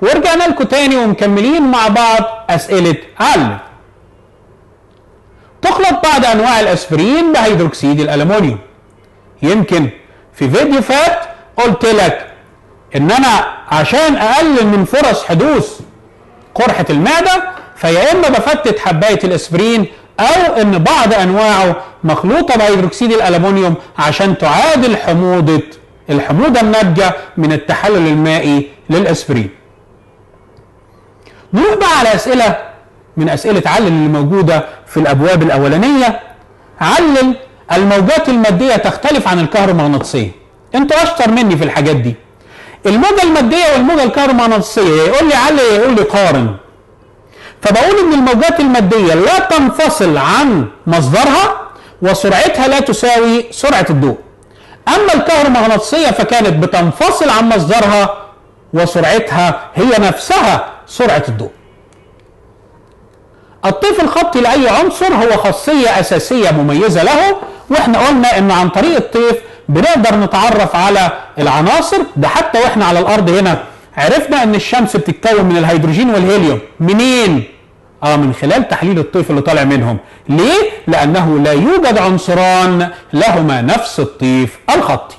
ورجعنا لكم تاني ومكملين مع بعض اسئله علم تخلط بعض انواع الاسبرين بهيدروكسيد الالومنيوم يمكن في فيديو فات قلت لك ان انا عشان اقلل من فرص حدوث قرحه المعده فيا اما بفتت حبايه الاسبرين او ان بعض انواعه مخلوطه بهيدروكسيد الالومنيوم عشان تعادل حموضه الحموضه الناتجه من التحلل المائي للاسبرين. نروح بقى على اسئله من اسئله علل اللي موجوده في الابواب الاولانيه علل الموجات الماديه تختلف عن الكهرومغناطيسيه. انتوا اشطر مني في الحاجات دي. الموجه الماديه والموجه الكهرومغناطيسيه يقول لي علل يقول لي قارن. فبقول ان الموجات الماديه لا تنفصل عن مصدرها وسرعتها لا تساوي سرعه الضوء. اما الكهرومغناطيسيه فكانت بتنفصل عن مصدرها وسرعتها هي نفسها سرعه الضوء. الطيف الخطي لاي عنصر هو خاصيه اساسيه مميزه له واحنا قلنا ان عن طريق الطيف بنقدر نتعرف على العناصر ده حتى واحنا على الارض هنا عرفنا ان الشمس بتتكون من الهيدروجين والهيليوم منين اه من خلال تحليل الطيف اللي طالع منهم ليه لانه لا يوجد عنصران لهما نفس الطيف الخطي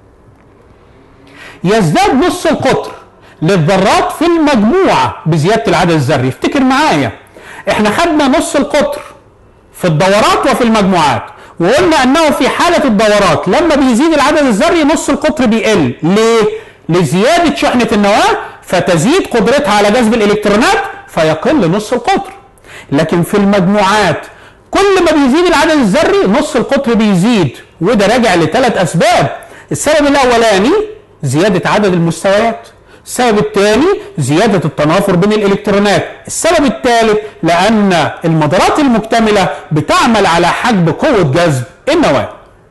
يزداد نص القطر للذرات في المجموعه بزياده العدد الذري افتكر معايا احنا خدنا نص القطر في الدورات وفي المجموعات وقلنا انه في حاله الدورات لما بيزيد العدد الذري نص القطر بيقل ليه لزياده شحنه النواه فتزيد قدرتها على جذب الالكترونات فيقل نص القطر لكن في المجموعات كل ما بيزيد العدد الذري نص القطر بيزيد وده راجع لثلاث اسباب السبب الاولاني زياده عدد المستويات السبب الثاني زيادة التنافر بين الإلكترونات السبب الثالث لأن المدارات المكتملة بتعمل على حجب قوة جذب النواة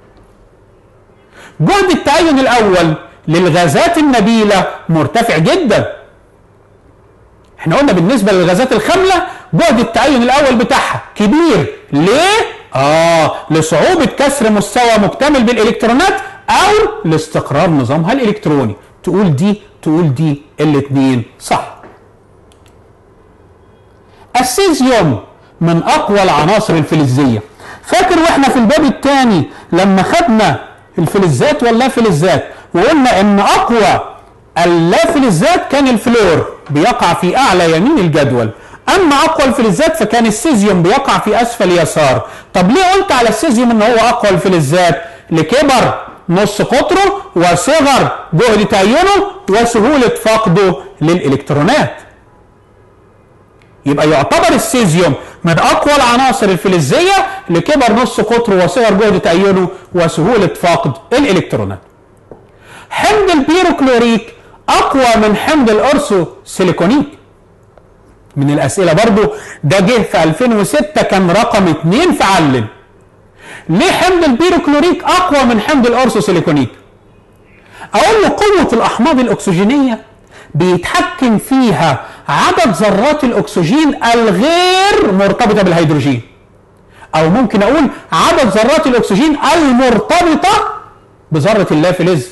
جهد التعين الأول للغازات النبيلة مرتفع جدا احنا قلنا بالنسبة للغازات الخاملة جهد التعين الأول بتاعها كبير ليه؟ آه لصعوبة كسر مستوى مكتمل بالإلكترونات أو لاستقرار نظامها الإلكتروني تقول دي تقول دي الاثنين صح السيزيوم من اقوى العناصر الفلزيه فاكر واحنا في الباب الثاني لما خدنا الفلزات واللا فلزات وقلنا ان اقوى اللافلزات كان الفلور بيقع في اعلى يمين الجدول اما اقوى الفلزات فكان السيزيوم بيقع في اسفل يسار طب ليه قلت على السيزيوم ان هو اقوى الفلزات لكبر نص قطره وصغر جهد تأينه وسهولة فقده للإلكترونات يبقى يعتبر السيزيوم من أقوى العناصر الفلزية لكبر نص قطره وصغر جهد تأينه وسهولة فقد الإلكترونات حمض البيروكلوريك أقوى من حمض الأرسو سيليكونيك من الأسئلة برضو ده جه في 2006 كان رقم 2 في علم ليه حمض البيروكلوريك اقوى من حمض الارثوسيليكونيك اقول له قوه الاحماض الاكسجينيه بيتحكم فيها عدد ذرات الاكسجين الغير مرتبطه بالهيدروجين او ممكن اقول عدد ذرات الاكسجين المرتبطه بذره اللافلز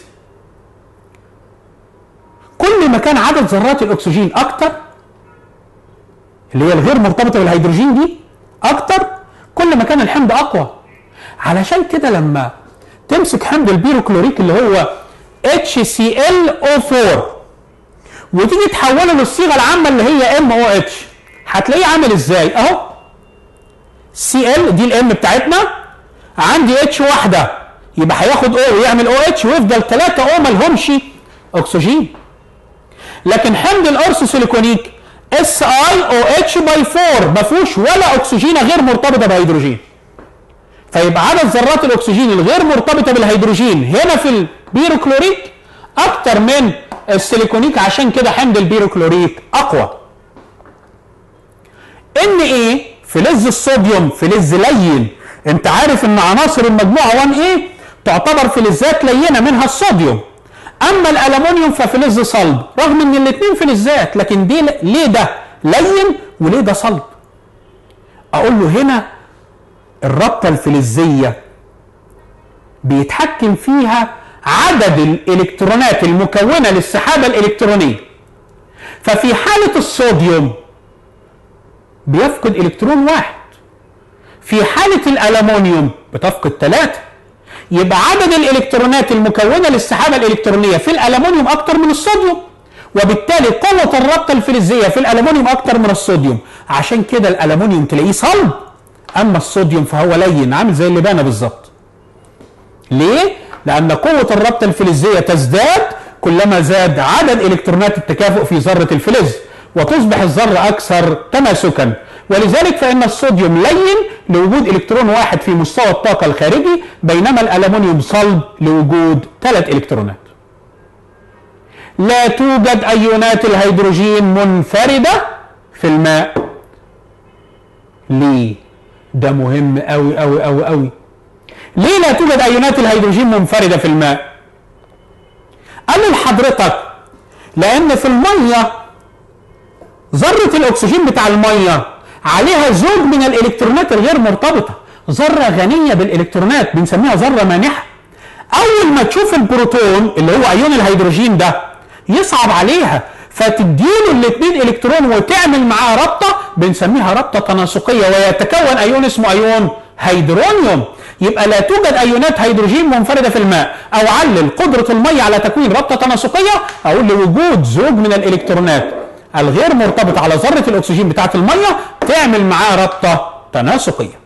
كل ما كان عدد ذرات الاكسجين اكتر اللي هي الغير مرتبطه بالهيدروجين دي اكتر كل ما كان الحمض اقوى علشان كده لما تمسك حمض البيروكلوريك اللي هو HClO4 وتيجي تحوله للصيغه العامه اللي هي MOH هتلاقيه عامل ازاي اهو Cl دي الام بتاعتنا عندي اتش واحده يبقى هياخد او ويعمل او اتش ويفضل ثلاثه او مالهمش اكسجين لكن حمض الارثوسيليكونيك اس اي او اتش باي 4 ما فيهوش ولا اكسجينه غير مرتبطه بهيدروجين فيبقى عدد ذرات الاكسجين الغير مرتبطه بالهيدروجين هنا في البيروكلوريك اكتر من السيليكونيك عشان كده حمض البيروكلوريك اقوى ان ايه فلز الصوديوم فلز لين انت عارف ان عناصر المجموعه 1 ايه تعتبر فلزات لينه منها الصوديوم اما الالومنيوم ففلز صلب رغم ان الاثنين فلزات لكن دي ليه ده لين وليه ده صلب اقول له هنا الرابطه الفلزيه بيتحكم فيها عدد الالكترونات المكونه للسحابه الالكترونيه ففي حالة الصوديوم بيفقد الكترون واحد في حالة الألمونيوم بتفقد ثلاثة يبقى عدد الإلكترونات المكونة للسحابة الإلكترونية في الألمونيوم أكتر من الصوديوم وبالتالي قوة الرابطة الفلزية في الألمونيوم أكتر من الصوديوم عشان كده الألمونيوم تلاقيه صلب أما الصوديوم فهو لين عامل زي اللبانة بالظبط ليه؟ لأن قوة الرابطة الفلزية تزداد كلما زاد عدد إلكترونات التكافؤ في ذرة الفلز وتصبح الذرة أكثر تماسكا ولذلك فإن الصوديوم لين لوجود إلكترون واحد في مستوى الطاقة الخارجي بينما الألمنيوم صلب لوجود ثلاث إلكترونات لا توجد أيونات الهيدروجين منفردة في الماء ليه؟ ده مهم أوي أوي أوي أوي ليه لا توجد أيونات الهيدروجين منفردة في الماء؟ قال لحضرتك لأن في المية ذرة الأكسجين بتاع المية عليها زوج من الإلكترونات الغير مرتبطة ذرة غنية بالإلكترونات بنسميها ذرة مانحة أول ما تشوف البروتون اللي هو أيون الهيدروجين ده يصعب عليها فتديله الاثنين الكترون وتعمل معاه رابطه بنسميها رابطه تناسقيه ويتكون ايون اسمه ايون هيدرونيوم يبقى لا توجد ايونات هيدروجين منفرده في الماء او علل قدره الميه على تكوين رابطه تناسقيه اقول لوجود زوج من الالكترونات الغير مرتبطه على ذره الاكسجين بتاعه الميه تعمل معاه رابطه تناسقيه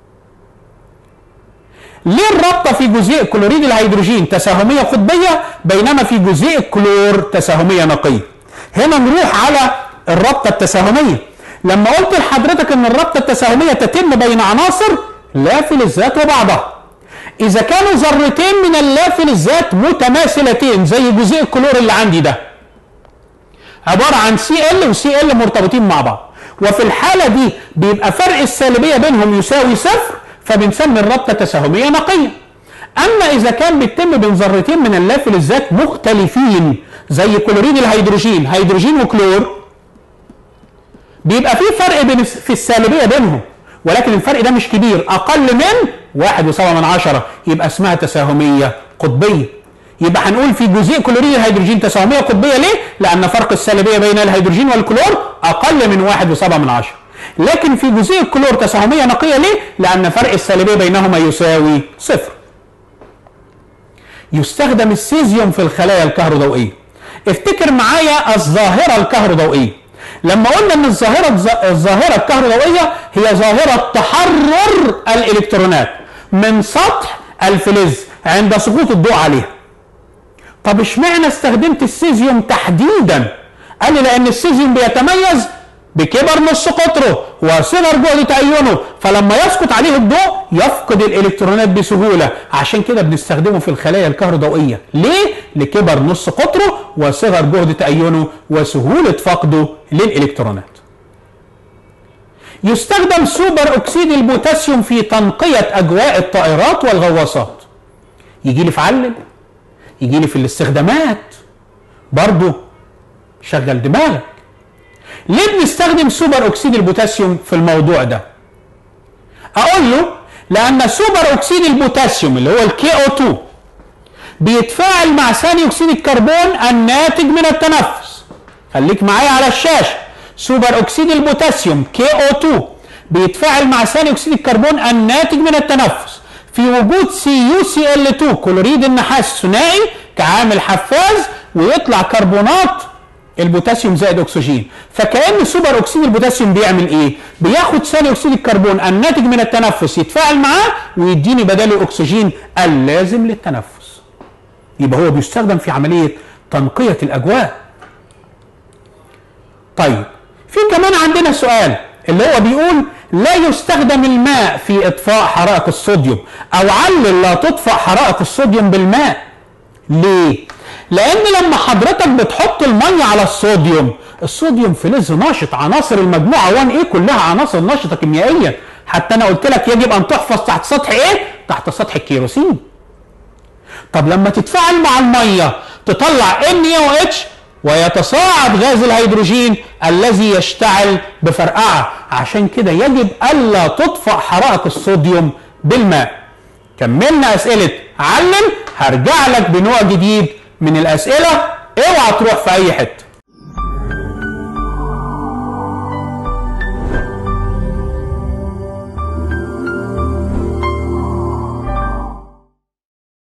ليه الرابطه في جزيء كلوريد الهيدروجين تساهميه قطبيه بينما في جزيء الكلور تساهميه نقيه هنا نروح على الرابطه التساهميه لما قلت لحضرتك ان الرابطه التساهميه تتم بين عناصر لا فلزات وبعضها اذا كانوا ذرتين من اللا فلزات متماثلتين زي جزيء الكلور اللي عندي ده عباره عن سي ال وسي ال مرتبطين مع بعض وفي الحاله دي بيبقى فرق السالبيه بينهم يساوي صفر فبنسمي الرابطه تساهميه نقيه اما اذا كان بيتم بين ذرتين من اللافلزات مختلفين زي كلوريد الهيدروجين هيدروجين وكلور بيبقى في فرق بين في السالبيه بينهم ولكن الفرق ده مش كبير اقل من واحد وسبعة من عشرة يبقى اسمها تساهميه قطبيه يبقى هنقول في جزيء كلوريد الهيدروجين تساهميه قطبيه ليه؟ لان فرق السالبيه بين الهيدروجين والكلور اقل من واحد وسبعة من عشرة لكن في جزيء الكلور تساهميه نقيه ليه؟ لان فرق السالبيه بينهما يساوي صفر. يستخدم السيزيوم في الخلايا الكهروضوئيه. افتكر معايا الظاهره الكهروضوئيه. لما قلنا ان الظاهره الظاهره الكهروضوئيه هي ظاهره تحرر الالكترونات من سطح الفلز عند سقوط الضوء عليها. طب اشمعنى استخدمت السيزيوم تحديدا؟ قال لي لان السيزيوم بيتميز بكبر نص قطره وصغر جهد تأينه فلما يسقط عليه الضوء يفقد الالكترونات بسهوله عشان كده بنستخدمه في الخلايا الكهروضوئيه ليه لكبر نص قطره وصغر جهد تأينه وسهوله فقده للالكترونات يستخدم سوبر اكسيد البوتاسيوم في تنقيه اجواء الطائرات والغواصات يجي لي في علل يجي لي في الاستخدامات برضه شغل دماغك ليه بنستخدم سوبر اكسيد البوتاسيوم في الموضوع ده اقول له لان سوبر اكسيد البوتاسيوم اللي هو الكي او 2 بيتفاعل مع ثاني اكسيد الكربون الناتج من التنفس خليك معايا على الشاشه سوبر اكسيد البوتاسيوم كي او 2 بيتفاعل مع ثاني اكسيد الكربون الناتج من التنفس في وجود سي يو سي ال 2 كلوريد النحاس الثنائي كعامل حفاز ويطلع كربونات البوتاسيوم زائد اكسجين فكان سوبر اكسيد البوتاسيوم بيعمل ايه بياخد ثاني اكسيد الكربون الناتج من التنفس يتفاعل معاه ويديني بداله الاكسجين اللازم للتنفس يبقى هو بيستخدم في عمليه تنقيه الاجواء طيب في كمان عندنا سؤال اللي هو بيقول لا يستخدم الماء في اطفاء حرائق الصوديوم او علل لا تطفأ حرائق الصوديوم بالماء ليه لان لما حضرتك بتحط الميه على الصوديوم الصوديوم فلز ناشط عناصر المجموعه 1 ايه كلها عناصر نشطه كيميائيا حتى انا قلت لك يجب ان تحفظ تحت سطح ايه تحت سطح الكيروسين طب لما تتفاعل مع الميه تطلع NaOH ويتصاعد غاز الهيدروجين الذي يشتعل بفرقعه عشان كده يجب الا تطفأ حرائق الصوديوم بالماء كملنا اسئله علم هرجع لك بنوع جديد من الاسئله اوعى تروح في اي حته